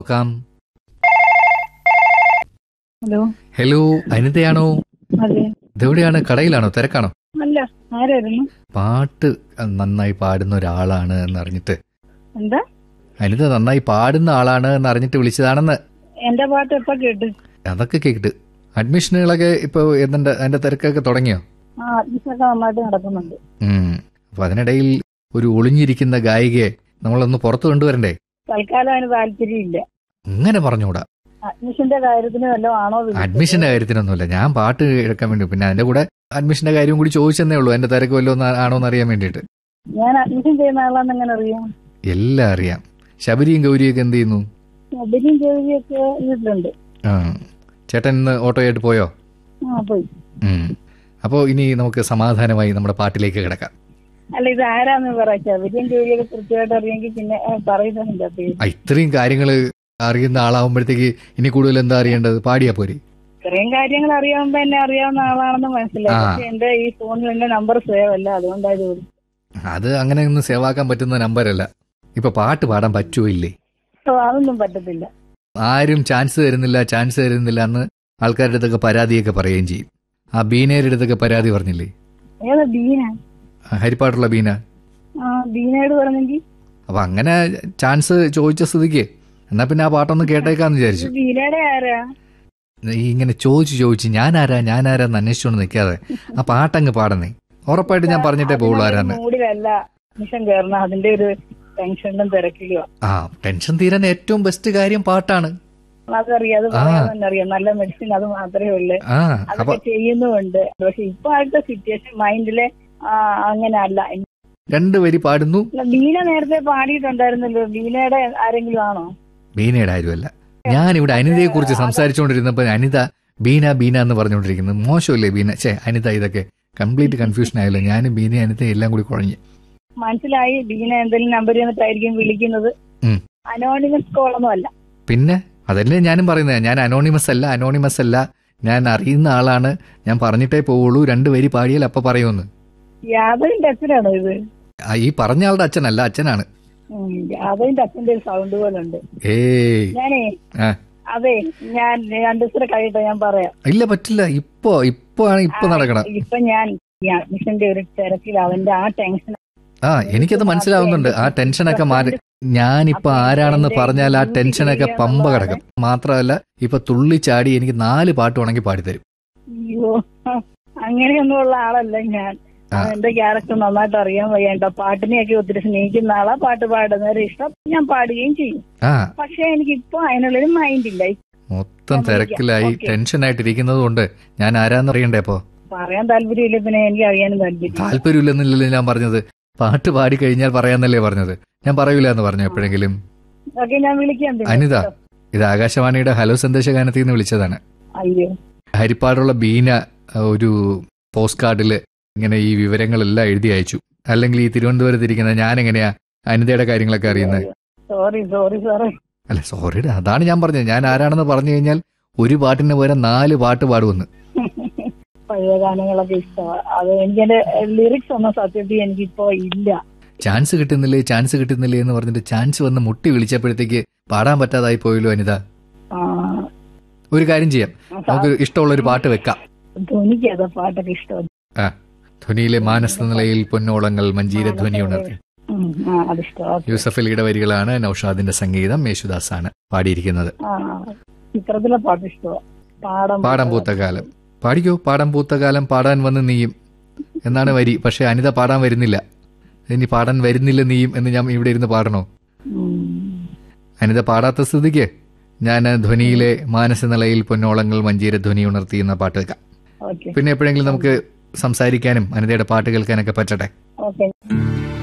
നോക്കാം hello hello അനിതയാണോ അതെ ഇതെവിടെയാണ് കടയിലാണോ തിരക്കാണോ അല്ല ആരായിരുന്നു പാട്ട് നന്നായി പാടുന്ന ഒരാളാണ് എന്ന് അറിഞ്ഞിട്ട് എന്താ അനിത നന്നായി പാടുന്ന ആളാണ് എന്ന് അറിഞ്ഞിട്ട് വിളിച്ചതാണെന്ന് എന്റെ പാട്ട് എപ്പോ കേട്ട് അതൊക്കെ കേട്ട് അഡ്മിഷനുകളൊക്കെ ഇപ്പൊ എന്തുണ്ട് അതിന്റെ തിരക്കൊക്കെ തുടങ്ങിയോ ആ അഡ്മിഷനൊക്കെ നന്നായിട്ട് നടക്കുന്നുണ്ട് ഉം അപ്പൊ അതിനിടയിൽ ഒരു ഒളിഞ്ഞിരിക്കുന്ന ഗായികയെ നമ്മളൊന്ന് പുറത്തു കൊണ്ടുവരണ്ടേ തൽക്കാലം അതിന് താല്പര്യമില്ല ഇങ്ങനെ പറഞ്ഞുകൂടാ അഡ്മിഷന്റെ കാര്യത്തിന് വല്ലതും ആണോ വിളിച്ചത്? അഡ്മിഷന്റെ കാര്യത്തിനൊന്നുമില്ല ഞാൻ പാട്ട് കേൾക്കാൻ വേണ്ടി പിന്നെ അതിന്റെ കൂടെ അഡ്മിഷന്റെ കാര്യം കൂടി ചോദിച്ചെന്നേ ഉള്ളൂ എന്റെ തിരക്ക് വല്ലതും ആണോ എന്ന് അറിയാൻ വേണ്ടിയിട്ട് ഞാൻ അഡ്മിഷൻ ചെയ്യുന്ന ആളാന്ന് എങ്ങനെ അറിയാം എല്ലാം അറിയാം ശബരിയും ഗൗരിയൊക്കെ എന്ത് ചെയ്യുന്നു മൊബൈലും ജോലിയൊക്കെ വീട്ടിലുണ്ട് ആ ചേട്ടൻ ഇന്ന് ഓട്ടോയായിട്ട് പോയോ ആ പോയി ഉം. അപ്പോ ഇനി നമുക്ക് സമാധാനമായി നമ്മുടെ പാട്ടിലേക്ക് കിടക്കാം അല്ല ഇത് ആരാന്ന് പറ ശബരിയും ജോലിയൊക്കെ കൃത്യമായിട്ട് അറിയെങ്കിൽ പിന്നെ ആ, പറയുന്നില്ല പേര് ആ, ഇത്രയും കാര്യങ്ങൾ അറിയുന്ന ആളാവുമ്പോഴത്തേക്ക് ഇനി കൂടുതൽ എന്താ അറിയേണ്ടത് പാടിയാ പോരെ ഇത്രയും കാര്യങ്ങൾ അറിയാവുമ്പോ എന്നെ അറിയാവുന്ന ആളാണെന്ന് മനസ്സിലായി ആ. പക്ഷെ എന്റെ ഈ ഫോണിൽ എന്റെ നമ്പർ സേവ് അല്ല അതുകൊണ്ടാണ് ജോലി അത് അങ്ങനെ ഒന്നും സേവാക്കാൻ പറ്റുന്ന നമ്പരല്ല ഇപ്പൊ പാട്ട് പാടാൻ പറ്റുമോ ഇല്ലേ ഓ, അതൊന്നും പറ്റത്തില്ല ആരും ചാൻസ് തരുന്നില്ല ചാൻസ് തരുന്നില്ല എന്ന് ആൾക്കാരുടെ അടുത്തൊക്കെ പരാതിയൊക്കെ പറയുകയും ചെയ്യും ആ ബീനയുടെ അടുത്തൊക്കെ പരാതി പറഞ്ഞില്ലേ ഏതാ ബീന ആ, ഹരിപ്പാട്ടുള്ള ബീന ആ ബീനയോട് പറഞ്ഞെങ്കിൽ അപ്പൊ അങ്ങനെ ചാൻസ് ചോദിച്ച സ്ഥിതിക്ക് എന്നാ പിന്നെ ആ പാട്ടൊന്ന് കേട്ടേക്കാന്ന് വിചാരിച്ചു ബീനയുടെ ആരാ ഈ ഇങ്ങനെ ചോദിച്ചു ചോദിച്ചു ഞാനാരാ ഞാനാരാന്ന് അന്വേഷിച്ചോണ്ട് നിൽക്കാതെ ആ പാട്ടങ്ങ് പാടുന്നേ ഉറപ്പായിട്ട് ഞാൻ പറഞ്ഞിട്ടേ പോകുള്ളൂ ആരാന്ന് മൂടിലല്ല മിഷൻ കയറണം അതിന്റെ ഒരു ടെൻഷനും തിരക്കിലുവാ ആ ടെൻഷൻ തീരാൻ ഏറ്റവും ബെസ്റ്റ് കാര്യം പാട്ടാണ് അതറിയാം അത് ആ. പറയാൻ തന്നെ അറിയാം നല്ല മെഡിസിൻ അത് മാത്രമേ ഉള്ളൂ ആ അപ്പൊ അതൊക്കെ ചെയ്യുന്നുമുണ്ട് പക്ഷെ ഇപ്പൊ ആയിട്ട് സിറ്റുവേഷൻ മൈൻഡില് അങ്ങനെ അല്ല രണ്ട് വരി പാടുന്നു അല്ല, ബീന നേരത്തെ പാടിയിട്ടുണ്ടായിരുന്നല്ലോ ബീനയുടെ ആരെങ്കിലും ആണോ ബീനയുടെ കാര്യമല്ല ഞാനിവിടെ അനിതയെ കുറിച്ച് സംസാരിച്ചുകൊണ്ടിരുന്നപ്പോ അനിത ബീന ബീന എന്ന് പറഞ്ഞുകൊണ്ടിരിക്കുന്നത് മോശമല്ലേ ബീന ഛേ അനിത ഇതൊക്കെ കംപ്ലീറ്റ് കൺഫ്യൂഷൻ ആയല്ലോ ഞാനും ബീന അനിത എല്ലാം കൂടി കുഴഞ്ഞു മനസ്സിലായി ബീന എന്തെങ്കിലും നമ്പർ തന്നിട്ടായിരിക്കും വിളിക്കുന്നത് ഉം. അനോണിമസ് കോളൊന്നും അല്ല പിന്നെ അതല്ലേ ഞാനും പറയുന്നത് ഞാൻ അനോണിമസ് അല്ല അനോണിമസ് അല്ല ഞാൻ അറിയുന്ന ആളാണ് ഞാൻ പറഞ്ഞിട്ടേ പോവുള്ളൂ രണ്ട് വരി പാടിയാൽ അപ്പൊ പറയുമെന്ന് യാദവിന്റെ അച്ഛനാണോ ഇത് ആ, ഈ പറഞ്ഞ ആളുടെ അച്ഛനല്ല അച്ഛനാണ് ഉം, യാദവിന്റെ അച്ഛന്റെ ഒരു സൗണ്ട് പോലെ ഉണ്ട് ഏയ് ഞാനേ ആ അതെ ഞാൻ രണ്ടു ദിവസം കഴിയട്ടെ ഞാൻ പറയാം ഇല്ല പറ്റില്ല ഇപ്പൊ ഇപ്പൊ ആണ് ഇപ്പൊ നടക്കണം ഇപ്പൊ ഞാൻ ഈ അഡ്മിഷന്റെ ഒരു തിരക്കിൽ അവന്റെ ആ ടെൻഷൻ ആ എനിക്കത് മനസ്സിലാവുന്നുണ്ട് ആ ടെൻഷനൊക്കെ മാറി ഞാനിപ്പോ ആരാണെന്ന് പറഞ്ഞാൽ ആ ടെൻഷനൊക്കെ പമ്പ കിടക്കും മാത്രമല്ല ഇപ്പൊ തുള്ളിച്ചാടി എനിക്ക് നാല് പാട്ട് വേണമെങ്കിൽ പാടിത്തരും അയ്യോ അങ്ങനെയൊന്നുമുള്ള ആളല്ല ഞാൻ ആ. എന്റെ ക്യാരക്ടർ നന്നായിട്ട് അറിയാൻ വയ്യണ്ട പാട്ടിനെയൊക്കെ ഒത്തിരി സ്നേഹിക്കുന്ന ആളാ പാട്ട് പാടുന്നവരെ ഇഷ്ടം ഞാൻ പാടുകയും ചെയ്യും ആ പക്ഷെ എനിക്ക് ഇപ്പൊ അതിനുള്ളൊരു മൈൻഡ് ഇല്ല മൊത്തം ഞാൻ തിരക്കിലായി വിളിക്കാം. ഓക്കേ. ടെൻഷനായിട്ട് ഇരിക്കുന്നത് കൊണ്ട് ഞാൻ ആരാന്ന് അറിയണ്ടേ അപ്പോ പറയാൻ താല്പര്യമില്ല പിന്നെ എനിക്ക് അറിയാനും താല്പര്യം താല്പര്യമില്ലെന്നില്ലല്ലോ ഞാൻ പറഞ്ഞത് പാട്ട് പാടി കഴിഞ്ഞാൽ പറയാന്നല്ലേ പറഞ്ഞത് ഞാൻ പറയൂല എന്ന് പറഞ്ഞു എപ്പോഴെങ്കിലും ഓക്കെ ഞാൻ വിളിക്കാം പിന്നെ. അനിത ഇത് ആകാശവാണിയുടെ ഹലോ സന്ദേശ ഗാനത്തിൽ നിന്ന് വിളിച്ചതാണ് അയ്യോ ഹരിപ്പാടുള്ള ബീന അഹ്, ഒരു പോസ്റ്റ് കാർഡിൽ ഇങ്ങനെ ഈ വിവരങ്ങളെല്ലാം എഴുതി അയച്ചു അല്ലെങ്കിൽ ഈ തിരുവനന്തപുരത്ത് ഇരിക്കുന്ന ഞാൻ എങ്ങനെയാ അനിതയുടെ കാര്യങ്ങളൊക്കെ അറിയുന്നത് സോറി സോറി സോറി അല്ല സോറി അതാണ് ഞാൻ പറഞ്ഞത് ഞാൻ ആരാണെന്ന് പറഞ്ഞു കഴിഞ്ഞാൽ ഒരു പാട്ടിന് പകരം നാല് പാട്ട് പാടുമെന്ന് പഴയ ഗാനങ്ങളൊക്കെ ഇഷ്ടമാണ് അത് എനിക്കെന്റെ ലിറിക്സ് ഒന്നും സത്യത്തിൽ എനിക്കിപ്പോ ഇല്ല ചാൻസ് കിട്ടുന്നില്ലേ ചാൻസ് കിട്ടുന്നില്ലേ എന്ന് പറഞ്ഞിട്ട് ചാൻസ് വന്ന് മുട്ടി വിളിച്ചപ്പോഴത്തേക്ക് പാടാൻ പറ്റാതായി പോയല്ലോ അനിത ആ, ഒരു കാര്യം ചെയ്യാം നമുക്ക് ഇഷ്ടമുള്ള ഒരു പാട്ട് വെക്കാം ധ്വനിക്ക് അതാ പാട്ടൊക്കെ ഇഷ്ടം ആ ധ്വനിയിലെ മാനസ നിലയിൽ പൊന്നോളങ്ങൾ മഞ്ജീര ധ്വനി ഉണർത്തി ഉം, ആ അതിഷ്ടം ഓക്കെ യൂസഫ് അലിയുടെ വരികളാണ് നൌഷാദിന്റെ സംഗീതം യേശുദാസാണ് പാടിയിരിക്കുന്നത് ആ ചിത്രത്തിലെ പാട്ട് ഇഷ്ടമാണ് പാടം പാടം പൂത്ത കാലം പാടിക്കോ പാടം പൂത്ത കാലം പാടാൻ വന്ന് നീയും എന്നാണ് വരി പക്ഷെ അനിത പാടാൻ വരുന്നില്ല ഇനി പാടാൻ വരുന്നില്ല നീയും എന്ന് ഞാൻ ഇവിടെ ഇരുന്ന് പാടണോ ഉം. അനിത പാടാത്ത സ്ഥിതിക്ക് ഞാൻ ധ്വനിയിലെ മാനസനിലയിൽ പൊന്നോളങ്ങൾ മഞ്ജീര ധ്വനി ഉണർത്തി എന്ന പാട്ട് വെക്കാം ഓക്കെ പിന്നെ എപ്പോഴെങ്കിലും നമുക്ക് സംസാരിക്കാനും അനിതയുടെ പാട്ട് കേൾക്കാനൊക്കെ പറ്റട്ടെ ഓക്കെ